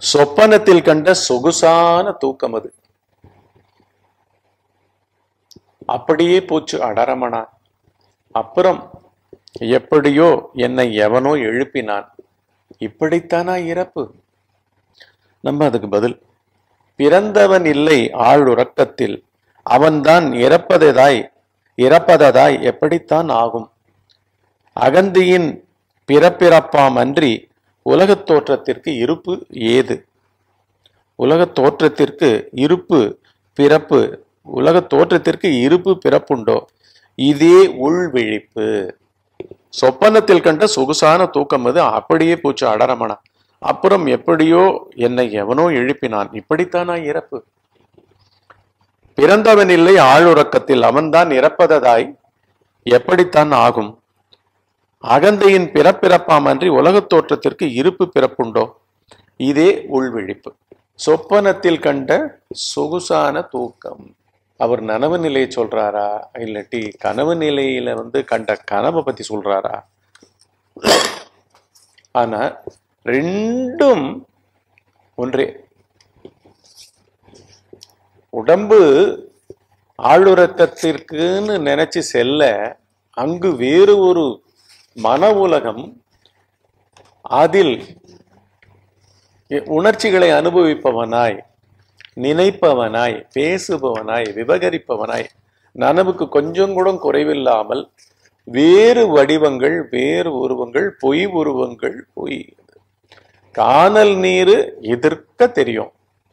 சொப்பனத்தில் கண்ட சொகுசான தூக்கம் அது அப்படியே போச்சு அடரமணா அப்புறம் எப்படியோ என்னை எவனோ எழுப்பினான் இப்படித்தானா இறப்பு நம்ம அதுக்கு பதில் பிறந்தவன் இல்லை ஆளுறக்கத்தில் அவன்தான் இறப்பததாய் இறப்பததாய் எப்படித்தான் ஆகும் அகந்தியின் பிறப்பிறப்பாம் அன்றி உலகத் தோற்றத்திற்கு இருப்பு ஏது உலகத் தோற்றத்திற்கு இருப்பு பிறப்பு உலகத் தோற்றத்திற்கு இருப்பு பிறப்புண்டோ இதே உள்விழிப்பு சொப்பனத்தில் கண்ட சொகுசான தூக்கம் அது அப்படியே போச்சு அடரமணா அப்புறம் எப்படியோ என்னை எவனோ எழுப்பினான் இப்படித்தானா இறப்பு பிறந்தவன் இல்லை ஆளுறக்கத்தில் அவன்தான் இறப்பததாய் எப்படித்தான் ஆகும் அகந்தையின் பிறப்பிறப்பாம் அன்றி உலகத் தோற்றத்திற்கு இருப்பு பிறப்புண்டோ இதே உள்விழிப்பு சொப்பனத்தில் கண்ட சொகுசான தூக்கம் அவர் நனவு நிலையை சொல்றாரா இல்லாட்டி கனவு நிலையில வந்து கண்ட கனவை பத்தி சொல்றாரா ஆனா ரெண்டும் ஒன்றே உடம்பு ஆளுறக்கத்திற்குன்னு நினைச்சு செல்ல அங்கு வேறு ஒரு மன உலகம் அதில் உணர்ச்சிகளை அனுபவிப்பவனாய் நினைப்பவனாய் பேசுபவனாய் விவகரிப்பவனாய் நனவுக்கு கொஞ்சம் கூட குறைவில்லாமல் வேறு வடிவங்கள் வேறு உருவங்கள் பொய் உருவங்கள் பொய் காணல் நீர் எதிர்க்க தெரியும்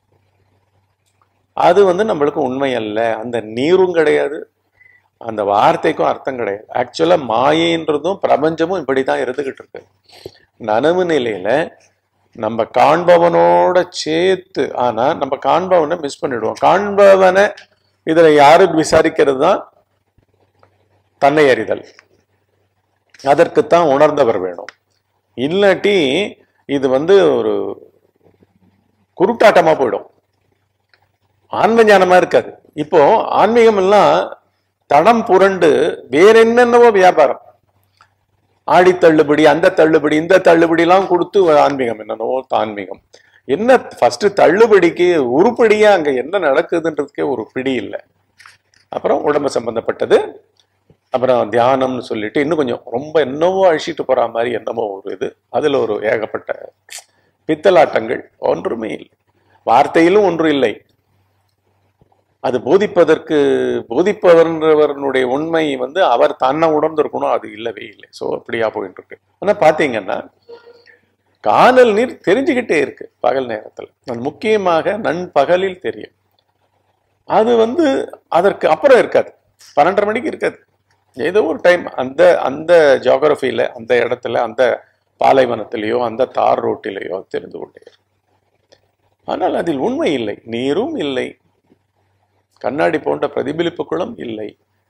அது வந்து நம்மளுக்கு உண்மை அல்ல அந்த நீரும் கிடையாது அந்த வார்த்தைக்கும் அர்த்தம் கிடையாது ஆக்சுவலா மாயைன்றதும் பிரபஞ்சமும் இப்படிதான் இருந்துகிட்டு இருக்கு நனவு நிலையில நம்ம காண்பவனோட சேர்த்து ஆனா நம்ம காண்பவனை மிஸ் பண்ணிடுவோம் காண்பவனை இதுல யாரு விசாரிக்கிறது தான் தன்னை அறிதல் அதற்குத்தான் உணர்ந்தவர் வேணும் இல்லாட்டி இது வந்து ஒரு குருட்டாட்டமா போயிடும் ஆன்ம ஞானமா இருக்காது இப்போ ஆன்மீகம் எல்லாம் தடம் புரண்டு வேற என்னென்னவோ வியாபாரம் ஆடி தள்ளுபடி அந்த தள்ளுபடி இந்த தள்ளுபடி எல்லாம் கொடுத்து ஆன்மீகம் என்னென்னவோ ஆன்மீகம் என்ன ஃபர்ஸ்ட் தள்ளுபடிக்கு உருப்படியா அங்க என்ன நடக்குதுன்றதுக்கே ஒரு பிடி இல்லை அப்புறம் உடம்பு சம்பந்தப்பட்டது அப்புறம் தியானம்னு சொல்லிட்டு இன்னும் கொஞ்சம் ரொம்ப என்னவோ அழிச்சிட்டு போற மாதிரி என்னமோ ஒரு இது அதுல ஒரு ஏகப்பட்ட பித்தலாட்டங்கள் ஒன்றுமே இல்லை வார்த்தையிலும் ஒன்றும் இல்லை அது போதிப்பதற்கு போதிப்பவர்ன்றவனுடைய உண்மை வந்து அவர் தன்னை உணர்ந்திருக்கணும் அது இல்லவே இல்லை ஸோ அப்படியா போயிட்டு இருக்கு ஆனா பாத்தீங்கன்னா காணல் நீர் தெரிஞ்சுக்கிட்டே இருக்கு பகல் நேரத்துல அது முக்கியமாக நண்பகலில் தெரியும் அது வந்து அதற்கு அப்புறம் இருக்காது பன்னெண்டரை மணிக்கு இருக்காது ஏதோ ஒரு டைம் அந்த அந்த ஜியாகிரபியில அந்த இடத்துல அந்த பாலைவனத்திலேயோ அந்த தார் ரோட்டிலேயோ தெரிந்து கொண்டே இருக்கும் ஆனால் அதில் உண்மை இல்லை நீரும் இல்லை கண்ணாடி போன்ற பிரதிபலிப்புகளும் இல்லை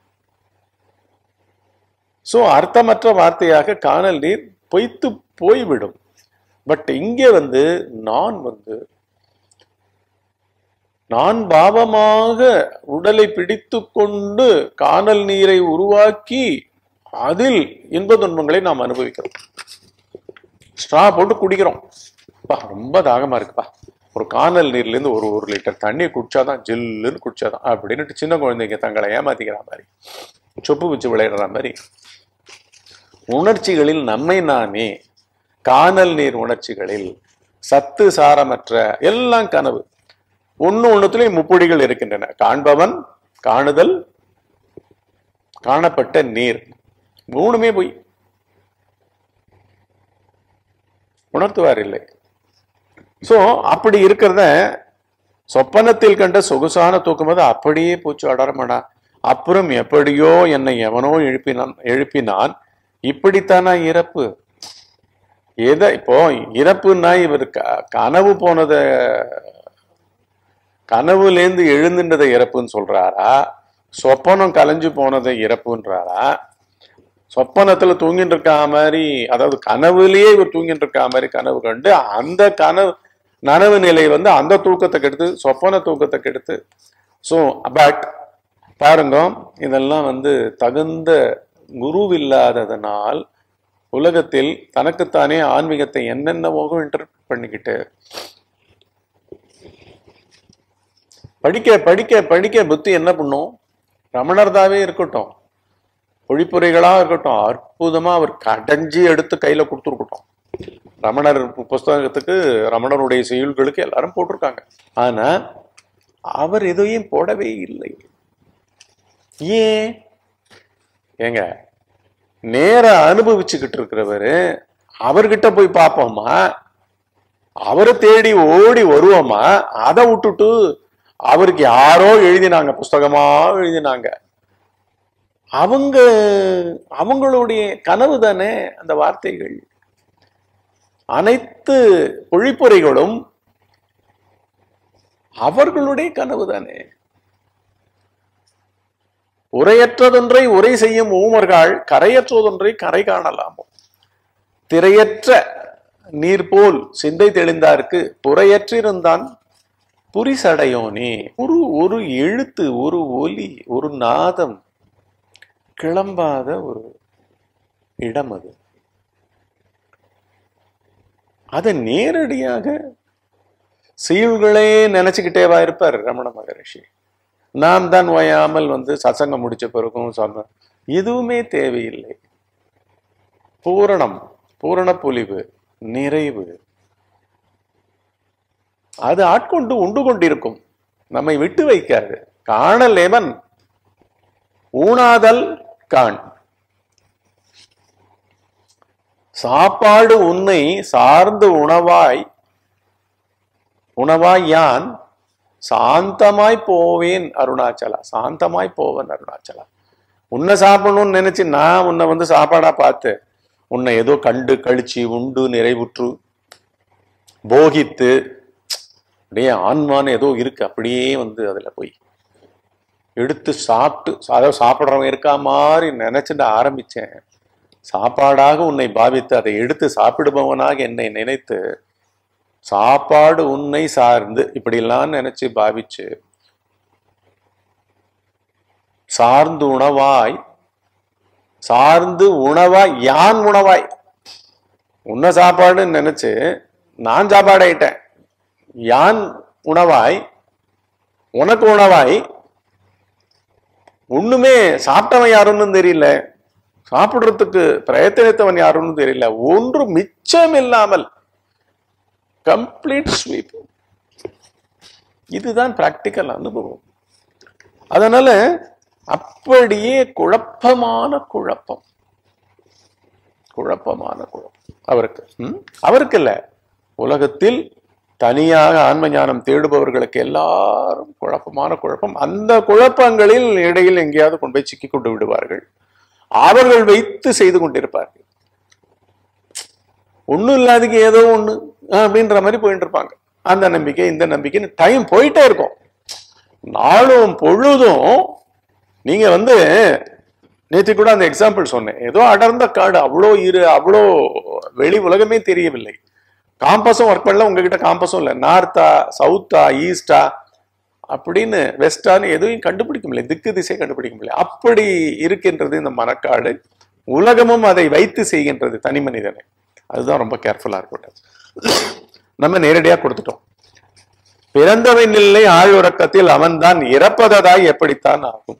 சோ அர்த்தமற்ற வார்த்தையாக காணல் நீர் பொய்த்து போய்விடும் பட் இங்கே வந்து நான் வந்து நான் பாவமாக உடலை பிடித்து கொண்டு காணல் நீரை உருவாக்கி அதில் இன்ப துன்பங்களை நாம் அனுபவிக்கிறோம் ஸ்ட்ரா போட்டு குடிக்கிறோம் பா ரொம்ப தாகமா இருக்குப்பா ஒரு காணல் நீர்ல இருந்து ஒரு ஒரு லிட்டர் தண்ணியை குடிச்சாதான் ஜில்லுன்னு குடிச்சாதான் அப்படின்னுட்டு சின்ன குழந்தைங்க தங்களை ஏமாத்திக்கிற மாதிரி சொப்பு வச்சு விளையாடுற மாதிரி உணர்ச்சிகளில் நம்மை நாமே காணல் நீர் உணர்ச்சிகளில் சத்து சாரமற்ற எல்லாம் கனவு ஒண்ணு ஒண்ணுத்துலயும் முப்பொடிகள் இருக்கின்றன காண்பவன் காணுதல் காணப்பட்ட நீர் மூணுமே போய் உணர்த்துவார் இல்லை சோ அப்படி இருக்கிறத சொப்பனத்தில் கண்ட சொகுசான தூக்கம் அது அப்படியே போச்சு அடரமடா அப்புறம் எப்படியோ என்னை எவனோ எழுப்பினான் எழுப்பினான் இப்படித்தானா இறப்பு எதை இப்போ இறப்புன்னா இவர் க- கனவு போனத கனவுலேருந்து எழுந்துன்றதை இறப்புன்னு சொல்றாரா சொப்பனம் கலைஞ்சு போனதை இறப்புன்றாரா சொப்பனத்துல தூங்கிட்டு இருக்கா மாதிரி அதாவது கனவுலயே இவர் தூங்கிட்டு இருக்கா மாதிரி கனவு கண்டு அந்த கனவு நனவு நிலை வந்து அந்த தூக்கத்தை கெடுத்து சொப்பன தூக்கத்தை கெடுத்து ஸோ பட் பாருங்க இதெல்லாம் வந்து தகுந்த குருவில்லாததனால் உலகத்தில் தனக்குத்தானே ஆன்மீகத்தை என்னென்னவோ இன்டர்பிரட் பண்ணிக்கிட்டு படிக்க படிக்க படிக்க புத்தி என்ன பண்ணும் ரமணர்தாவே இருக்கட்டும் பொழிப்புரைகளா இருக்கட்டும் அற்புதமா அவர் கடைஞ்சி எடுத்து கையில கொடுத்துருக்கட்டும் ரமணர் புஸ்தகத்துக்கு ரமணருடைய செயல்களுக்கு எல்லாரும் போட்டிருக்காங்க ஆனா அவர் எதையும் போடவே இல்லை ஏன் ஏங்க நேர அனுபவிச்சுக்கிட்டு இருக்கிறவரு அவர்கிட்ட போய் பார்ப்போமா அவரை தேடி ஓடி வருவோமா அதை விட்டுட்டு அவருக்கு யாரோ எழுதினாங்க புஸ்தகமா எழுதினாங்க அவங்க அவங்களுடைய கனவு தானே அந்த வார்த்தைகள் அனைத்து பொழிப்புரைகளும் அவர்களுடைய கனவு தானே உரையற்றதொன்றை உரை செய்யும் ஊமர்கள் கரையற்றதொன்றை கரை காணலாமோ திரையற்ற நீர் போல் சிந்தை தெளிந்தார்க்கு புறையற்றிருந்தான் புரிசடையோனே ஒரு ஒரு எழுத்து ஒரு ஒலி ஒரு நாதம் கிளம்பாத ஒரு இடம் அது அதை நேரடியாக செயல்களே நினைச்சுக்கிட்டேவா இருப்பார் ரமண மகரிஷி நாம் தான் ஓயாமல் வந்து சசங்கம் முடிச்ச பிறகும் சொன்ன எதுவுமே தேவையில்லை பூரணம் பூரண பொலிவு நிறைவு அது ஆட்கொண்டு உண்டு கொண்டிருக்கும் நம்மை விட்டு வைக்காது காணல் எவன் ஊனாதல் காண் சாப்பாடு உன்னை சார்ந்து உணவாய் உணவாய் யான் சாந்தமாய் போவேன் அருணாச்சலா சாந்தமாய் போவேன் அருணாச்சலா உன்னை சாப்பிடணும்னு நினைச்சு நான் உன்னை வந்து சாப்பாடா பார்த்து உன்னை ஏதோ கண்டு கழிச்சு உண்டு நிறைவுற்று போகித்து அப்படியே ஆன்மான்னு ஏதோ இருக்கு அப்படியே வந்து அதுல போய் எடுத்து சாப்பிட்டு அதாவது சாப்பிட்றவன் இருக்கா மாதிரி நினைச்சுட்டு ஆரம்பிச்சேன் சாப்பாடாக உன்னை பாவித்து அதை எடுத்து சாப்பிடுபவனாக என்னை நினைத்து சாப்பாடு உன்னை சார்ந்து இப்படிலாம் நினைச்சு பாவிச்சு சார்ந்து உணவாய் சார்ந்து உணவாய் யான் உணவாய் உன்ன சாப்பாடுன்னு நினைச்சு நான் சாப்பாடாயிட்டேன் யான் உணவாய் உனக்கு உணவாய் ஒண்ணுமே சாப்பிட்டவன் யாருன்னு தெரியல சாப்பிடுறதுக்கு பிரயத்தனித்தவன் யாருன்னு தெரியல ஒன்று மிச்சம் இல்லாமல் கம்ப்ளீட் ஸ்வீப் இதுதான் பிராக்டிக்கல் அனுபவம் அதனால அப்படியே குழப்பமான குழப்பம் குழப்பமான குழப்பம் அவருக்கு ம்? அவருக்கு இல்ல உலகத்தில் தனியாக ஆன்ம ஞானம் தேடுபவர்களுக்கு எல்லாரும் குழப்பமான குழப்பம் அந்த குழப்பங்களில் இடையில் எங்கேயாவது கொண்டு போய் சிக்கி கொண்டு விடுவார்கள் அவர்கள் வைத்து செய்து கொண்டிருப்பார்கள் ஒண்ணும் இல்லாததுக்கு ஏதோ ஒண்ணு அஹ், அப்படின்ற மாதிரி போயிட்டு இருப்பாங்க அந்த நம்பிக்கை இந்த நம்பிக்கைன்னு டைம் போயிட்டே இருக்கும் நாளும் பொழுதும் நீங்க வந்து நேற்று கூட அந்த எக்ஸாம்பிள் சொன்னேன் ஏதோ அடர்ந்த காடு அவ்வளோ இரு அவ்வளோ வெளி உலகமே தெரியவில்லை காம்பஸும் ஒர்க் பண்ணல உங்ககிட்ட காம்பஸும் இல்லை நார்த்தா சவுத்தா ஈஸ்டா அப்படின்னு வெஸ்டான்னு எதுவும் கண்டுபிடிக்க முடியல திக்கு திசை கண்டுபிடிக்க முடியல அப்படி இருக்கின்றது இந்த மனக்காடு உலகமும் அதை வைத்து செய்கின்றது தனி மனிதனை அதுதான் ரொம்ப கேர்ஃபுல்லா இருக்கட்டும் நம்ம நேரடியா கொடுத்துட்டோம் பிறந்தவன் இல்லை ஆழ்உறக்கத்தில் அவன்தான் இறப்பததாய் எப்படித்தான் ஆகும்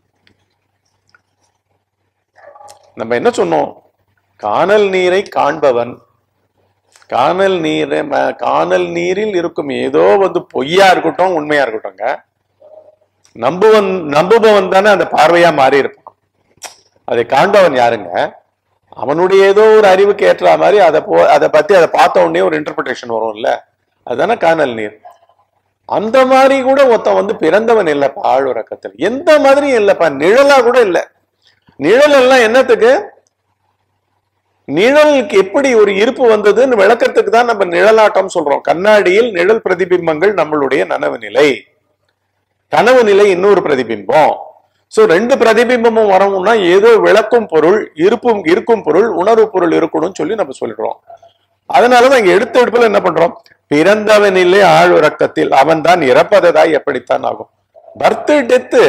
நம்ம என்ன சொன்னோம் காணல் நீரை காண்பவன் காணல் நீரை ம- காணல் நீரில் இருக்கும் ஏதோ வந்து பொய்யா இருக்கட்டும் உண்மையா இருக்கட்டும்ங்க நம்புவன் நம்புபவன் தானே அந்த பார்வையா மாறி இருப்பான் அதை காண்பவன் யாருங்க அவனுடைய ஏதோ ஒரு அறிவுக்கு ஏற்ற மாதிரி அதை போ அதை பத்தி அதை பார்த்த உடனே ஒரு இன்டர்பிரிட்டேஷன் வரும்ல அதுதானே காணல் நீர் அந்த மாதிரி கூட ஒருத்தன் வந்து பிறந்தவன் இல்லப்பா ஆழ்வுறக்கத்தில் எந்த மாதிரியும் இல்லப்பா நிழலா கூட இல்ல நிழல் எல்லாம் என்னத்துக்கு நிழலுக்கு எப்படி ஒரு இருப்பு வந்ததுன்னு விளக்கத்துக்கு தான் நம்ம நிழலாட்டம் சொல்றோம் கண்ணாடியில் நிழல் பிரதிபிம்பங்கள் நம்மளுடைய நனவு நிலை கனவு நிலை இன்னொரு பிரதிபிம்பம் சோ ரெண்டு பிரதிபிம்பமும் வரணும்னா ஏதோ விளக்கும் பொருள் இருப்பும் இருக்கும் பொருள் உணர்வு பொருள் இருக்கணும்னு சொல்லி நம்ம சொல்லிடுறோம் அதனாலதான் இங்க எடுத்த எடுப்புல என்ன பண்றோம் பிறந்தவனிலே ஆழ் உறக்கத்தில் அவன் தான் இறப்பததாய் எப்படித்தான் ஆகும் பர்த் டெத்து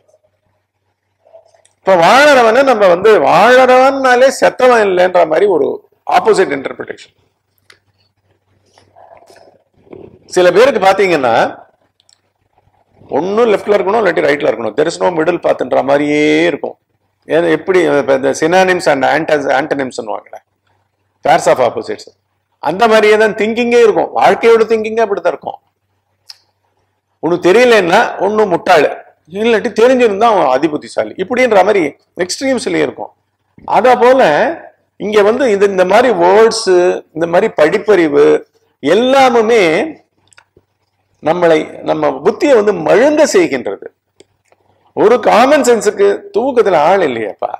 இப்ப வாழறவனை நம்ம வந்து வாழறவன்னாலே செத்தவன் இல்லைன்ற மாதிரி ஒரு ஆப்போசிட் இன்டர்பிரிட்டேஷன் சில பேருக்கு பாத்தீங்கன்னா ஒன்னும் லெஃப்ட்ல இருக்கணும் இல்லாட்டி ரைட்ல இருக்கணும் தெர் இஸ் நோ மிடில் பாத்துன்ற மாதிரியே இருக்கும் ஏன்னா எப்படி இப்ப இந்த சினானிம்ஸ் அண்ட் ஆன்டஸ் ஆன்டனிம்ஸ் வாங்களேன் பேர்ஸ் ஆஃப் ஆப்போசிட்ஸ் அந்த மாதிரியே தான் திங்கிங்கே இருக்கும் வாழ்க்கையோட திங்கிங்கே அப்படித்தான் இருக்கும் உனக்கு தெரியலன்னா ஒன்னும் முட்டாள் இல்லாட்டி தெரிஞ்சிருந்தா அவன் அதிபுத்திசாலி இப்படின்ற மாதிரி எக்ஸ்ட்ரீம்ஸ்லயே இருக்கும் அத போல இங்க வந்து இது இந்த மாதிரி வேர்ட்ஸ் இந்த மாதிரி படிப்பறிவு எல்லாமுமே நம்மளை நம்ம புத்தியை வந்து மழுங்க செய்கின்றது ஒரு காமன் சென்ஸுக்கு தூக்கத்துல ஆள் இல்லையாப்பா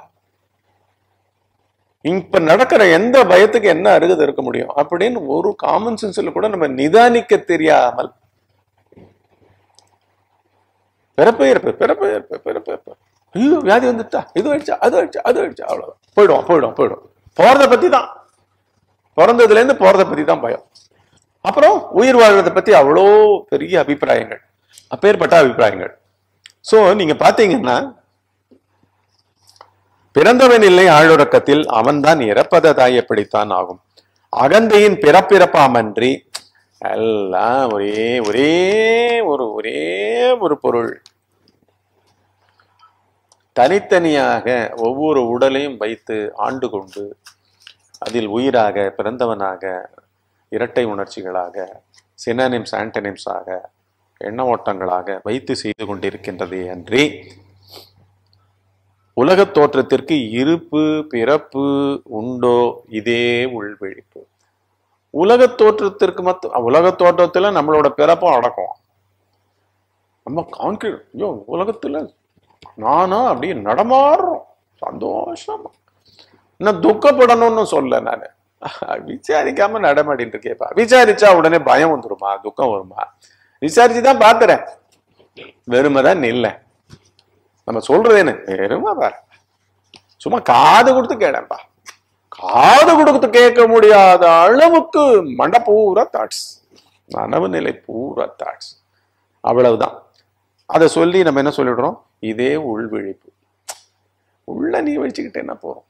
இப்ப நடக்கிற எந்த பயத்துக்கு என்ன அருகதை இருக்க முடியும் அப்படின்னு ஒரு காமன் சென்ஸ்ல கூட நம்ம நிதானிக்க தெரியாமல் பிறப்பு இறப்பு பிறப்பு இறப்பு பிறப்பு இறப்பு ஐயோ வியாதி வந்துட்டா இது ஆயிடுச்சா அது ஆயிடுச்சா அது ஆயிடுச்சா அவ்வளவுதான் போயிடும் போயிடும் போயிடும் போறத பத்தி தான் பிறந்ததுல இருந்து போறத பத்தி தான் பயம் அப்புறம் உயிர் வாழ்றதை பத்தி அவ்வளோ பெரிய அபிப்பிராயங்கள் அப்பேற்பட்ட அபிப்பிராயங்கள் சோ நீங்க பாத்தீங்கன்னா பிறந்தவன் இல்லை ஆளுறக்கத்தில் அவன்தான் இறப்பததாய் எப்படித்தான் ஆகும் அகந்தையின் பிறப்பிறப்பாமன்றி எல்லாம் ஒரே ஒரே ஒரு ஒரே ஒரு பொருள் தனித்தனியாக ஒவ்வொரு உடலையும் வைத்து ஆண்டு கொண்டு அதில் உயிராக பிறந்தவனாக இரட்டை உணர்ச்சிகளாக சினானிம்ஸ் ஆன்டனிம்ஸாக எண்ண ஓட்டங்களாக வைத்து செய்து கொண்டிருக்கின்றதே அன்றி உலகத் தோற்றத்திற்கு இருப்பு பிறப்பு உண்டோ இதே உள்விழிப்பு உலகத் தோற்றத்திற்கு மட்டும் உலகத் தோற்றத்துல நம்மளோட பிறப்பும் அடக்கம் நம்ம கான்கிரீட் ஐயோ உலகத்துல நானா அப்படியே நடமாடுறோம் சந்தோஷமா இன்னும் துக்கப்படணும்னு சொல்ல நான் விசாரிக்காம நடமாடிட்டு இருக்கேப்பா விசாரிச்சா உடனே பயம் வந்துருமா துக்கம் வருமா விசாரிச்சுதான் பாத்துறேன் வெறுமைதான் நில்ல நம்ம சொல்றது என்ன வெறுமை பாரு சும்மா காது கொடுத்து கேடப்பா காது கொடுத்து கேட்க முடியாத அளவுக்கு மண்ட பூரா தாட்ஸ் நனவு நிலை பூரா தாட்ஸ் அவ்வளவுதான் அதை சொல்லி நம்ம என்ன சொல்லிடுறோம் இதே உள்விழிப்பு உள்ள நீ வச்சுக்கிட்டு என்ன போறோம்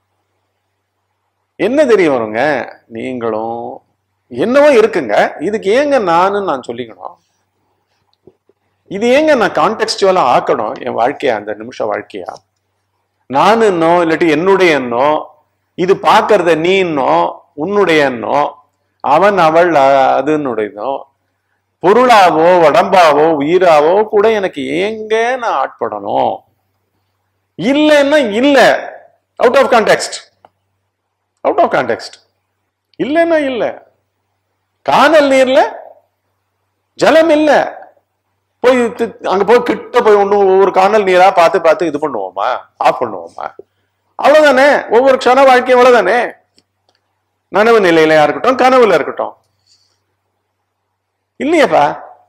என்ன தெரிய வருங்க நீங்களும் என்னவோ இருக்குங்க இதுக்கு ஏங்க நானு நான் சொல்லிக்கணும் இது ஏங்க நான் கான்டெக்ஸ்டுவலா ஆக்கணும் என் வாழ்க்கையா அந்த நிமிஷ வாழ்க்கையா நான் என்னோ இல்லாட்டி என்னுடைய எண்ணோ இது பார்க்கறத நீ என்னோ உன்னுடைய எண்ணோ அவன் அவள் அ- அதுன்னுடையதோ பொருளாவோ உடம்பாவோ உயிராவோ கூட எனக்கு ஏங்க நான் ஆட்படணும் இல்லைன்னா இல்ல out of context out of context இல்லைன்னா இல்ல காணல் நீர்ல ஜலம் இல்ல போய் தி- அங்க போய் கிட்ட போய் ஒண்ணு ஒவ்வொரு காணல் நீரா பார்த்து பார்த்து இது பண்ணுவோமா ஆஃப் பண்ணுவோமா அவ்வளவுதானே ஒவ்வொரு க்ஷண வாழ்க்கை அவ்வளவுதானே நனவு நிலையிலயா இருக்கட்டும் கனவுல இருக்கட்டும் இல்லையப்பா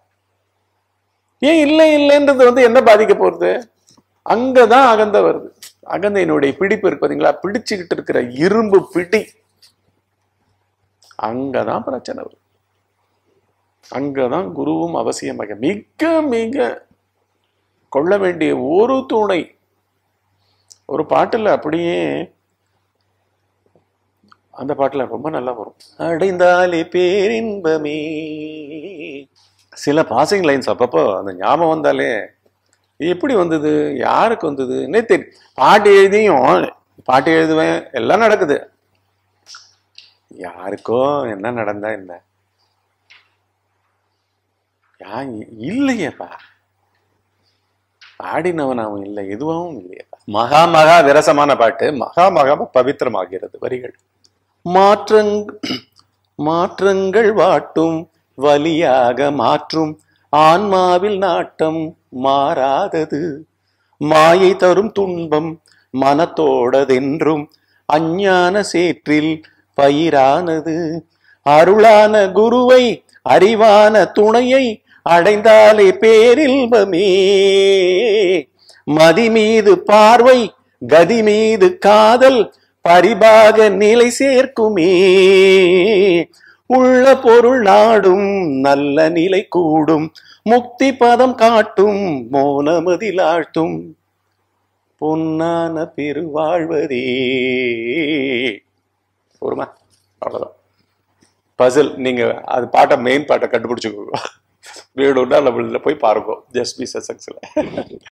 ஏன் இல்லை இல்லைன்றது வந்து என்ன பாதிக்க போறது அங்கதான் அகந்த வருது அகந்தையினுடைய பிடிப்பு இருக்கு பாத்தீங்களா பிடிச்சுக்கிட்டு இருக்கிற இரும்பு பிடி அங்கதான் பிரச்சனை வருது அங்கதான் குருவும் அவசியமாக மிக மிக கொள்ள வேண்டிய ஒரு துணை ஒரு பாட்டுல அப்படியே அந்த பாட்டுல ரொம்ப நல்லா வரும் அடைந்தாலே பேரின்பமே சில பாசிங் லைன்ஸ் அப்பப்போ அந்த ஞாபகம் வந்தாலே இது எப்படி வந்தது யாருக்கு வந்தது என்ன தெரியும் பாட்டு எழுதியும் பாட்டு எழுதுவேன் எல்லாம் நடக்குது யாருக்கோ என்ன நடந்தா என்ன யா இல்லையேப்பா ஆடினவன் அவன் இல்லை எதுவும் இல்லையேப்பா மகா மகா விரசமான பாட்டு மகா மகா பவித்திரமாகிறது வரிகள் மாற்றங் மாற்றங்கள் வாட்டும் வலியாக மாற்றும் ஆன்மாவில் நாட்டம் மாறாதது மாயை தரும் துன்பம் மனத்தோடதென்றும் அஞ்ஞான சேற்றில் பயிரானது அருளான குருவை அறிவான துணையை அடைந்தாலே பேரில்பமே மதி மீது பார்வை கதி மீது காதல் பரிபாக நிலை சேர்க்குமே உள்ள பொருள் நாடும் நல்ல நிலை கூடும் முக்தி பதம் காட்டும் மோனமதிலாழ்த்தும் பொன்னான பெருவாழ்வதே ஒருமா அவ்வளவுதான் பசில் நீங்க அது பாட்டை மெயின் பாட்டை கண்டுபிடிச்சுக்கோங்க வேணும்னா நம்மள போய் பாருங்க ஜஸ்ட் பி சசக்ஸ்ல